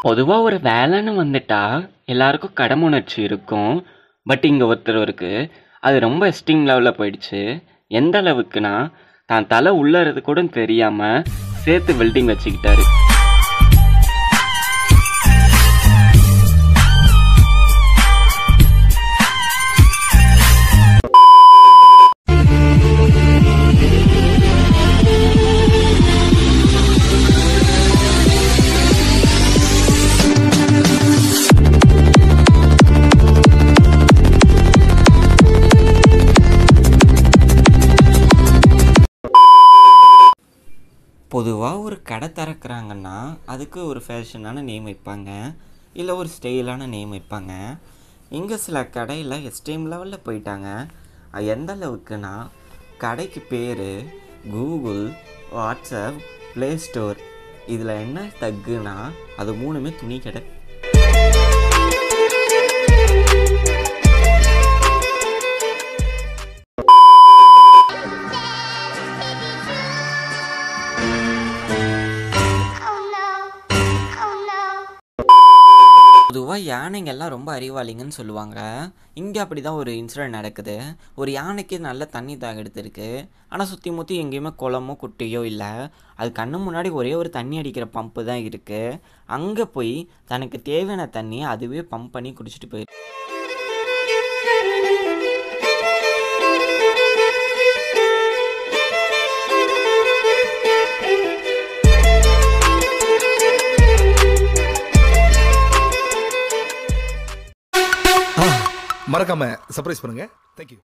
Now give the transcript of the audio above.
பொதுவாக ஒரு வேலைன்னு வந்துட்டா எல்லாருக்கும் கடமுணர்ச்சி இருக்கும் பட் இங்கே ஒருத்தருக்கு அது ரொம்ப எஸ்டிங் லெவலில் போயிடுச்சு எந்த அளவுக்குன்னா தான் தலை உள்ளறது கூட தெரியாமல் சேர்த்து வெல்டிங் வச்சுக்கிட்டாரு பொதுவாக ஒரு கடை திறக்கிறாங்கன்னா அதுக்கு ஒரு ஃபேஷனான நேம் வைப்பாங்க இல்லை ஒரு ஸ்டைலான நேம் வைப்பாங்க இங்கே சில கடையில் எஸ்டிஎம் லெவலில் போயிட்டாங்க அது எந்த அளவுக்குன்னா கடைக்கு பேர் கூகுள் வாட்ஸ்அப் ப்ளே ஸ்டோர் இதில் என்ன தக்குனா அது மூணுமே துணி கடை பொதுவாக யானைங்கெல்லாம் ரொம்ப அறிவாளிங்கன்னு சொல்லுவாங்க இங்கே அப்படி தான் ஒரு இன்சிடென்ட் நடக்குது ஒரு யானைக்கு நல்ல தண்ணி தாக எடுத்திருக்கு ஆனால் சுற்றி முற்றி எங்கேயுமே குளமோ குட்டையோ இல்லை அது கண்ணு முன்னாடி ஒரே ஒரு தண்ணி அடிக்கிற பம்பு தான் இருக்குது அங்கே போய் தனக்கு தேவையான தண்ணியை அதுவே பம்ப் பண்ணி குடிச்சிட்டு போயிருக்கு மறக்காம சர்ப்ரைஸ் பண்ணுங்க தேங்க்யூ